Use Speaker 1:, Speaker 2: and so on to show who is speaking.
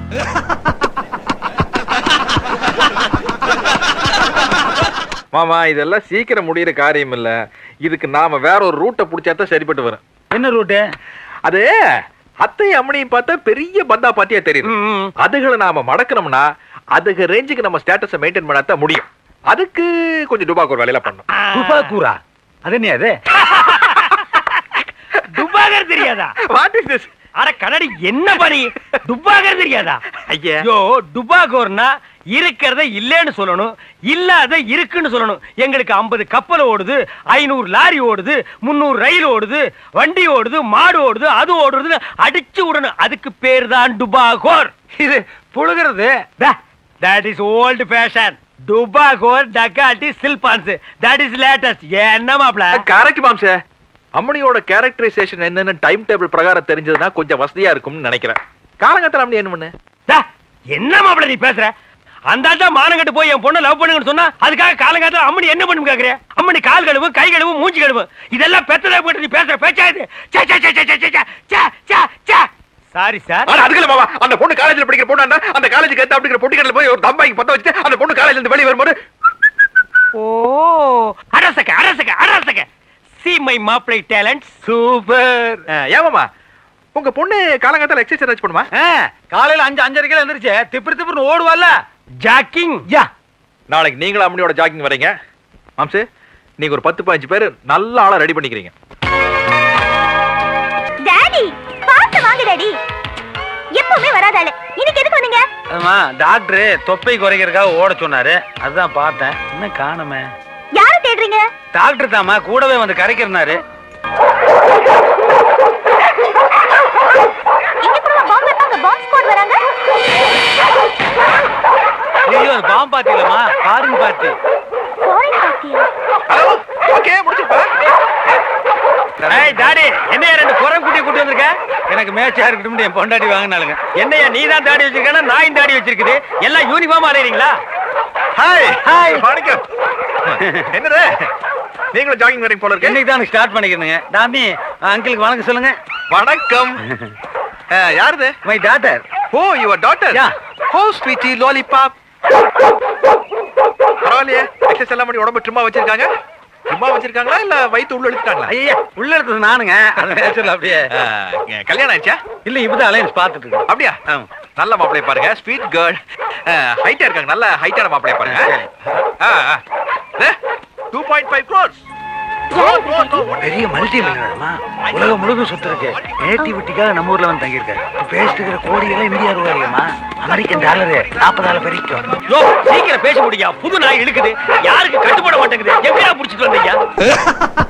Speaker 1: மாமா இதெல்லாம் சீக்கிரம் முடியிற காரியம் இல்ல இதுக்கு நாம வேற ஒரு ரூட்டை பிடிச்சா தான் சரிப்பட்டு வரும்
Speaker 2: என்ன ரூட்டு
Speaker 1: அது அத்தை அம்மனையும் பார்த்தா பெரிய பந்தா பாத்தியா தெரியுது அதுகளை நாம மடக்கணும்னா அதுக ரேஞ்சுக்கு நம்ம ஸ்டேட்டஸை மெயின்டைன் பண்ணாதான் முடியும் அதுக்கு கொஞ்சம் டுபாக்கு ஒரு வேலையில பண்ணும்
Speaker 2: துபாக்கூரா அது என்ன அது துபாகர் தெரியாதா
Speaker 1: வாட் இஸ் திஸ்
Speaker 2: அட கண்ணாடி என்ன பணி துபாகர் தெரியாதா
Speaker 1: ஐயா
Speaker 2: ஐயோ டுபாகோர்னா இருக்கிறத இல்லைன்னு சொல்லணும் இல்லாத இருக்குன்னு சொல்லணும் எங்களுக்கு 50 கப்பல் ஓடுது ஐநூறு லாரி ஓடுது முந்நூறு ரயில் ஓடுது வண்டி ஓடுது மாடு ஓடுது அது ஓடுறது அடிச்சு விடணும் அதுக்கு பேர் தான் டுபாகோர் இது புழுகிறது தட் இஸ் ஓல்டு ஃபேஷன் டுபாகோர் டக்காட்டி சில்பான்ஸ் தட் இஸ் லேட்டஸ்ட் என்ன மாப்ள
Speaker 1: கரெக்ட் மாம்சே அம்மனியோட கேரக்டரைசேஷன் என்னன்னு டைம் டேபிள் பிரகாரம் தெரிஞ்சதுன்னா கொஞ்சம் வசதியா இருக்கும்னு நினைக்கிறேன் காலங்கத்தில் அம்மனி என்ன பண்ணு
Speaker 2: டா, என்ன மாப்பிள நீ பேசுற அந்த ஆட்டா மானங்கட்டு போய் என் பொண்ணை லவ் பண்ணுங்கன்னு சொன்னா அதுக்காக காலங்காலத்துல அம்மனி என்ன பண்ணும் கேக்குற அம்மனி கால் கழுவும் கை கழுவும் மூஞ்சி கழுவும் இதெல்லாம் பெத்ததா போட்டு நீ பேசுற பேச்சா இது சே, சே, சே, சே, சே, சே, சே, சே, சே. சாரி சார்
Speaker 1: ஆனா அதுக்கு இல்ல மாமா அந்த பொண்ணு காலேஜ்ல படிக்கிற பொண்ணு அந்த காலேஜுக்கு ஏத்த அப்படிங்கிற பொட்டிக்கடல போய் ஒரு தம்பாய்க்கு பத்த வச்சுட்டு அந்த பொண்ணு காலேஜ்ல இருந்து வெளியே வரும்போது
Speaker 2: ஓ அரசக அரசக அரசக சி மை மாப்பிளை டேலண்ட் சூப்பர்
Speaker 1: ஏமாமா உங்க பொண்ணு காலங்கத்தில் எக்ஸசைஸ் பண்ணுமா
Speaker 2: காலையில அஞ்சு அஞ்சரைக்கு எந்திரிச்சு திப்பு திப்புன்னு ஓடுவால ஜாக்கிங் யா
Speaker 1: நாளைக்கு நீங்களும் அம்மனியோட ஜாக்கிங் வரீங்க மாம்சு நீங்க ஒரு பத்து பதினஞ்சு பேர் நல்ல ஆளா ரெடி பண்ணிக்கிறீங்க
Speaker 3: டாடி பார்த்து வாங்க டாடி எப்பவுமே வராதாளு இன்னைக்கு எதுக்கு வந்தீங்க
Speaker 4: ஆமா டாக்டர் தொப்பை குறைக்கிறதுக்காக ஓட சொன்னாரு அதுதான் பார்த்தேன் என்ன காணுமே
Speaker 3: யார தேடுறீங்க
Speaker 4: டாக்டர் தாமா கூடவே வந்து கரைக்கிறனாரு
Speaker 3: இங்க கூட பாம்பு வைப்பாங்க பாம்பு ஸ்குவாட் வராங்க
Speaker 4: ஐயோ அது பாம்பு பாத்தி இல்லம்மா ஃபாரின் பாத்தி
Speaker 3: ஃபாரின் பார்ட்டியா
Speaker 1: ஹலோ ஓகே முடிச்சுப்பா
Speaker 2: ஏய் டாடி என்னையா ரெண்டு குரம் குட்டி கூட்டி வந்திருக்க
Speaker 4: எனக்கு மேட்சா இருக்கட்டும் என் பொண்டாட்டி வாங்கினாலுங்க
Speaker 2: என்னையா நீ தான் தாடி வச்சிருக்கா நான் தாடி வச்சிருக்குது எல்லாம் யூனிஃபார்ம் அலையறீங்களா
Speaker 1: ஹாய்
Speaker 2: Hi.
Speaker 1: வணக்கம் என்னது நீங்களும் ஜாகிங் வரீங்க போல இருக்கு
Speaker 4: என்னைக்கு தான் ஸ்டார்ட் பண்ணிக்கிறேங்க டாமி அங்கிளுக்கு வணக்கம் சொல்லுங்க
Speaker 1: வணக்கம் அஹ், யாருது
Speaker 4: my daughter
Speaker 1: oh your daughter
Speaker 4: Yeah.
Speaker 1: Oh sweetie lollipop பரவாயில்லையே எக்ஸஸ் எல்லாம் பண்ணி உடம்பு சும்மா வச்சிருக்காங்க சும்மா வச்சிருக்காங்களா இல்ல வயித்து உள்ள இழுத்துட்டாங்களா
Speaker 4: ஐயா உள்ள எடுத்தது நானுங்க அது நேச்சுரல் அப்படியே
Speaker 1: அஹ், கல்யாணம் ஆயிடுச்சா
Speaker 4: இல்ல இப்பதான் அலையன்ஸ் பார்த்துட்டு இருக்கேன்
Speaker 1: அப்படியா
Speaker 4: ஆமா.
Speaker 1: நல்ல மாப்பிளைய பாருங்க ஸ்வீட் கேர்ள் ஹைட்டா இருக்காங்க நல்ல ஹைட்டான மாப்பிளைய பாருங்க டூ பாயிண்ட் ஃபைவ் க்ரோர்ஸ்
Speaker 4: பெரிய மல்டி மில்லியனர்மா உலகம் முழுக்க சுத்து இருக்கு நேட்டிவிட்டிக்காக நம்ம ஊர்ல வந்து தங்கியிருக்காரு பேசிட்டு இருக்கிற கோடி எல்லாம் இந்தியா ரூபாய் இல்லையம்மா அமெரிக்கன் டாலரு நாற்பதாயிரம் வரைக்கும்
Speaker 2: யோ சீக்கிரம் பேச முடியா புது நாய் இழுக்குது யாருக்கு கட்டுப்பட மாட்டேங்குது எப்படியா புடிச்சிட்டு வந்தீங்க